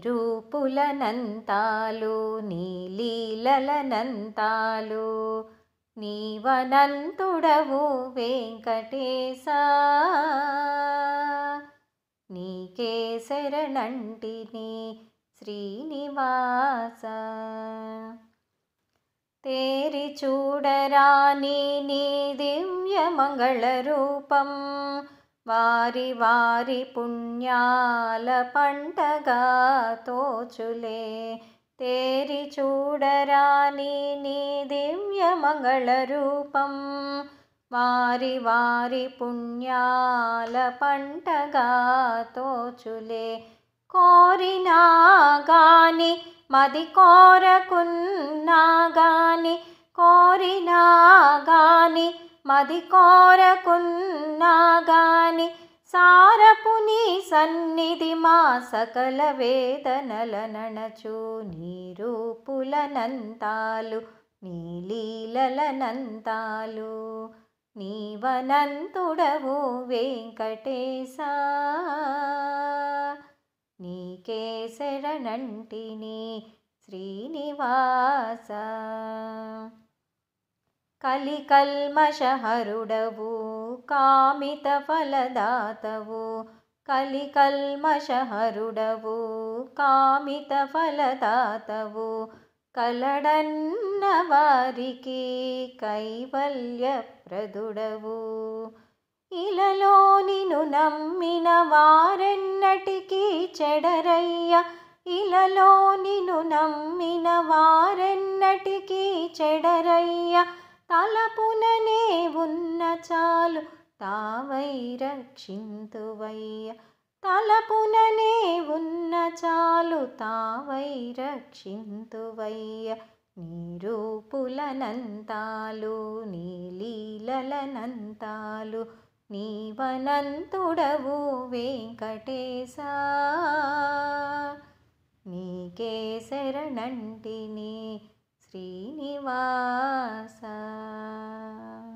రూపులనంతాలు నీ లీలలనంతాలు నీవనంతుడవు వెంకటేశా నీకే శరణంటిని శ్రీనివాస తేరి చూడరాని నీ దివ్య మంగళ రూపం వారి వారి పుణ్యాల పంటగా తోచులే తేరి చూడరాని నీ దివ్య మంగళ రూపం వారి వారి పుణ్యాల పంటగా తోచులే కోరినా గాని మది కోరకున్నా గాని కోరినా గాని మది కోరకున్నా గాని సారపు నీ సన్నిధి మా సకల వేదనల నణచు నీ రూపులనంతాలు నీ లీలలనంతాలు నీవనంతుడవు వెంకటేశా నీకే శరణంటిని శ్రీనివాస కలికల్మషహరుడవు కామిత ఫలదాతవు కలికల్మషహరుడవు కామిత ఫలదాతవు కలడన్న వారికి కైవల్యప్రదుడవు ఇలలో నిను నమ్మిన వారెన్నటికీ చెడరయ్య ఇలలో నిను నమ్మిన వారెన్నటికీ చెడరయ్య తలపుననే ఉన్న చాలు తావై రక్షింతువయ్య తలపుననే ఉన్న చాలు తావై రక్షింతువయ్య నీ రూపులనంతాలు నీ లీలలనంతాలు నీవనంతుడవు వెంకటేశా నీకే శరణంటిని శ్రీనివాస